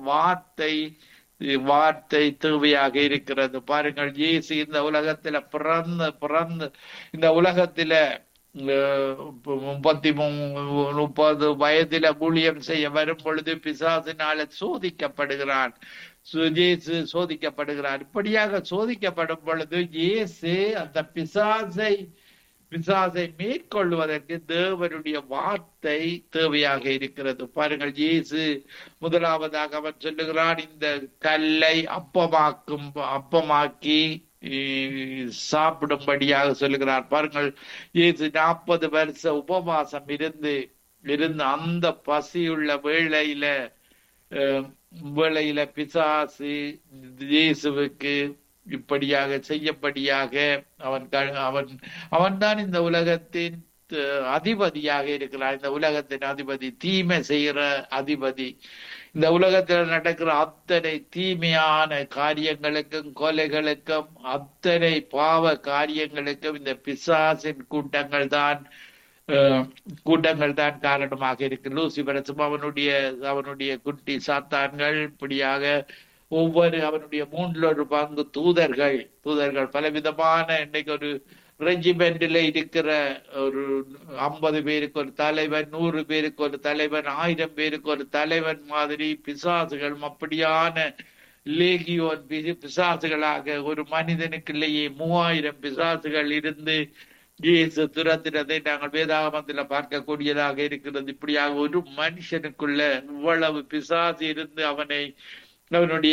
வார்த்தை வார்த்தை தேவையாக இருக்கிறது பாருங்கள் இயேசு இந்த உலகத்துல பிறந்து பிறந்து இந்த உலகத்துல அஹ், முப்பத்தி மூ- முப்பது வயதில ஊழியம் செய்ய வரும் பொழுது பிசாசினால சோதிக்கப்படுகிறான் சு- இயேசு சோதிக்கப்படுகிறார் இப்படியாக சோதிக்கப்படும் பொழுது இயேசு அந்த பிசாசை பிசாசை மேற்கொள்வதற்கு தேவனுடைய வார்த்தை தேவையாக இருக்கிறது பாருங்கள் இயேசு முதலாவதாக அவன் சொல்லுகிறான் இந்த கல்லை அப்பமாக்கும் அப்பமாக்கி இ- சாப்பிடும்படியாக சொல்லுகிறார் பாருங்கள் இயேசு நாற்பது வருஷ உபவாசம் இருந்து இருந்து அந்த பசியுள்ள வேளையில அஹ், வேளையில பிசாசு இயேசுவுக்கு இப்படியாக செய்யப்படியாக அவன் க- அவன் அவன்தான் இந்த உலகத்தின் அஹ், அதிபதியாக இருக்கிறான் இந்த உலகத்தின் அதிபதி தீமை செய்கிற அதிபதி இந்த உலகத்தில் நடக்கிற அத்தனை தீமையான காரியங்களுக்கும் கொலைகளுக்கும் அத்தனை பாவ காரியங்களுக்கும் இந்த பிசாசின் கூட்டங்கள் தான் அஹ், கூட்டங்கள் தான் காரணமாக இருக்கு லூசிபரசும் அவனுடைய அவனுடைய குட்டி சாத்தான்கள் இப்படியாக ஒவ்வொரு அவனுடைய மூன்றில் ஒரு பங்கு தூதர்கள் தூதர்கள் பலவிதமான இன்னைக்கு ஒரு ரெஜிமெண்ட்ல இருக்கிற ஒரு ஐம்பது பேருக்கு ஒரு தலைவன் நூறு பேருக்கு ஒரு தலைவன் ஆயிரம் பேருக்கு ஒரு தலைவன் மாதிரி பிசாசுகள் அப்படியான லேகியோன் பி- பிசாசுகளாக ஒரு மனிதனுக்குள்ளேயே மூவாயிரம் பிசாசுகள் இருந்து இயேசு துரத்தினதை நாங்கள் வேதாகமத்துல பார்க்கக்கூடியதாக இருக்கிறது இப்படியாக ஒரு மனுஷனுக்குள்ள இவ்வளவு பிசாசு இருந்து அவனை அவனுடைய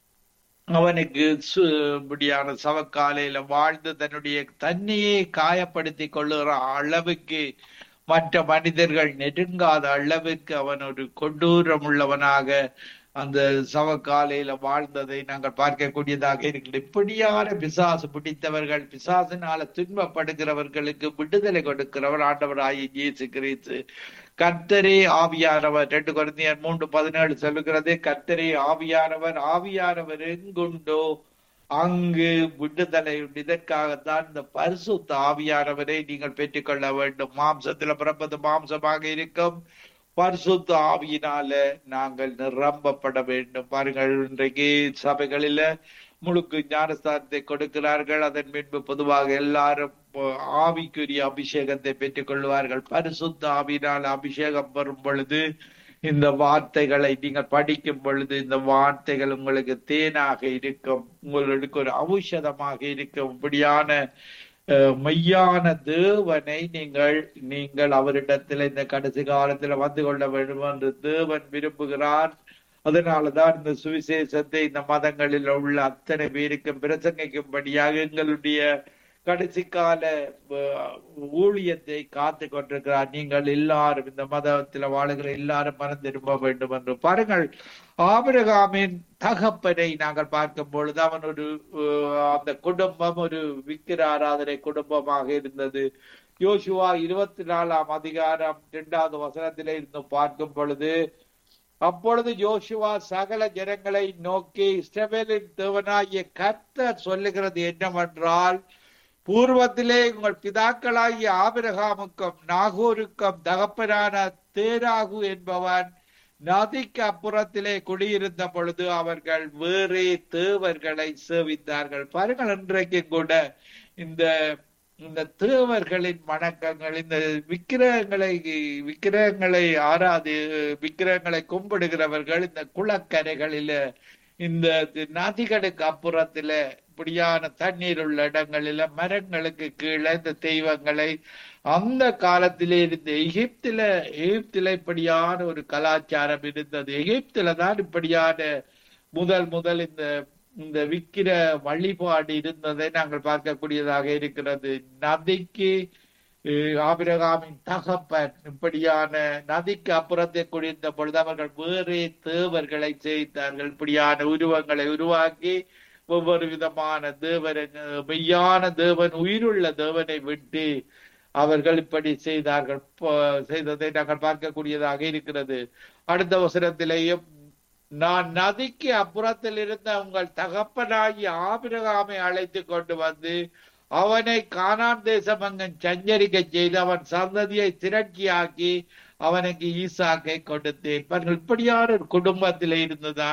அவனுக்கு சு- இப்படியான சவக்காலையில வாழ்ந்து தன்னுடைய தன்னையே காயப்படுத்தி கொள்ளுகிற அளவுக்கு மற்ற மனிதர்கள் நெருங்காத அளவுக்கு அவன் ஒரு கொடூரம் உள்ளவனாக அந்த சவக்காலையில வாழ்ந்ததை நாங்கள் பார்க்கக்கூடியதாக இருக்கிறது இப்படியான பிசாசு பிடித்தவர்கள் பிசாசினால துன்பப்படுகிறவர்களுக்கு விடுதலை கொடுக்கிறவர் ஆண்டவராகிய இயேசு கிறிஸ்து கர்த்தரே ஆவியானவர் ரெண்டு குழந்தையர் மூன்று பதினேழு சொல்லுகிறது கர்த்தரே ஆவியானவர் ஆவியானவர் எங்குண்டோ அங்கு விடுதலை உண்டு. இதற்காகத்தான் இந்த பரிசுத்த ஆவியானவரை நீங்கள் பெற்றுக்கொள்ள வேண்டும் மாம்சத்துல பிறப்பது மாம்சமாக இருக்கும் பரிசுத்த ஆவியினால நாங்கள் நிரம்பப்பட வேண்டும் பாருங்கள் இன்றைக்கு சபைகளில முழுக்கு ஞானஸ்தானத்தை கொடுக்கிறார்கள் அதன் பின்பு பொதுவாக எல்லாரும் அஹ், ஆவிக்குரிய அபிஷேகத்தை பெற்றுக் கொள்வார்கள் பரிசுத்த ஆவியினால் அபிஷேகம் வரும் பொழுது இந்த வார்த்தைகளை நீங்கள் படிக்கும் பொழுது இந்த வார்த்தைகள் உங்களுக்கு தேனாக இருக்கும் உங்களுக்கு ஒரு ஔஷதமாக இருக்கும் இப்படியான அஹ், மெய்யான தேவனை நீங்கள் நீங்கள் அவரிடத்தில் இந்த கடைசி காலத்துல வந்து கொள்ள வேண்டும் என்று தேவன் விரும்புகிறார் அதனாலதான் இந்த சுவிசேஷத்தை இந்த மதங்களில் உள்ள அத்தனை பேருக்கும் பிரசங்கிக்கும்படியாக எங்களுடைய கடைசி கால அஹ், ஊழியத்தை காத்து கொண்டிருக்கிறார் நீங்கள் எல்லாரும் இந்த மதத்துல வாழுகிற எல்லாரும் மனம் திரும்ப வேண்டும் என்று பாருங்கள் ஆபிரகாமின் தகப்பனை நாங்கள் பார்க்கும் பொழுது அவன் ஒரு அஹ், அந்த குடும்பம் ஒரு விக்கிர ஆராதனை குடும்பமாக இருந்தது யோசுவா இருபத்தி நாலாம் அதிகாரம் இரண்டாவது வசனத்திலே இருந்து பார்க்கும் பொழுது அப்பொழுது யோசுவா சகல ஜனங்களை நோக்கி இஸ்ரவேலின் தேவனாகிய கர்த்தர் சொல்லுகிறது என்னவென்றால் பூர்வத்திலே உங்கள் பிதாக்களாகிய ஆபிரகாமுக்கும் நாகூருக்கும் தகப்பனான தேராகு என்பவன் நதிக்கு அப்புறத்திலே குடியிருந்த பொழுது அவர்கள் வேறே தேவர்களை சேவித்தார்கள் பாருங்கள் இன்றைக்கு கூட இந்த இந்த தேவர்களின் வணக்கங்கள் இந்த விக்கிரகங்களை விக்கிரகங்களை ஆராது விக்கிரகங்களை கும்பிடுகிறவர்கள் இந்த குளக்கரைகளில இந்த நதிகளுக்கு அப்புறத்துல இப்படியான தண்ணீர் உள்ள இடங்களில மரங்களுக்கு கீழே இந்த தெய்வங்களை அந்த காலத்திலே இருந்த எகிப்தில எகிப்தில இப்படியான ஒரு கலாச்சாரம் இருந்தது எகிப்தில தான் இப்படியான முதல் முதல் இந்த இந்த விக்கிர வழிபாடு இருந்ததை நாங்கள் பார்க்கக்கூடியதாக இருக்கிறது நதிக்கு அஹ், ஆபிரகாமின் தகப்பன் இப்படியான நதிக்கு அப்புறத்தை குடிந்த பொழுது அவர்கள் வேறே தேவர்களை செய்தார்கள் இப்படியான உருவங்களை உருவாக்கி ஒவ்வொரு விதமான தேவரை மெய்யான தேவன் உயிருள்ள தேவனை விட்டு அவர்கள் இப்படி செய்தார்கள் ப- செய்ததை நாங்கள் பார்க்கக்கூடியதாக இருக்கிறது அடுத்த வசனத்திலேயும் நான் நதிக்கு அப்புறத்தில் இருந்த உங்கள் தகப்பனாகி ஆபிரகாமை அழைத்து கொண்டு வந்து அவனை கானான் தேசம் அங்கன் சஞ்சரிக்க செய்து அவன் சந்ததியை திரட்சியாக்கி அவனுக்கு ஈசாக்கை கொடுத்தேன் பாருங்கள் இப்படியான ஒரு குடும்பத்திலே இருந்துதான்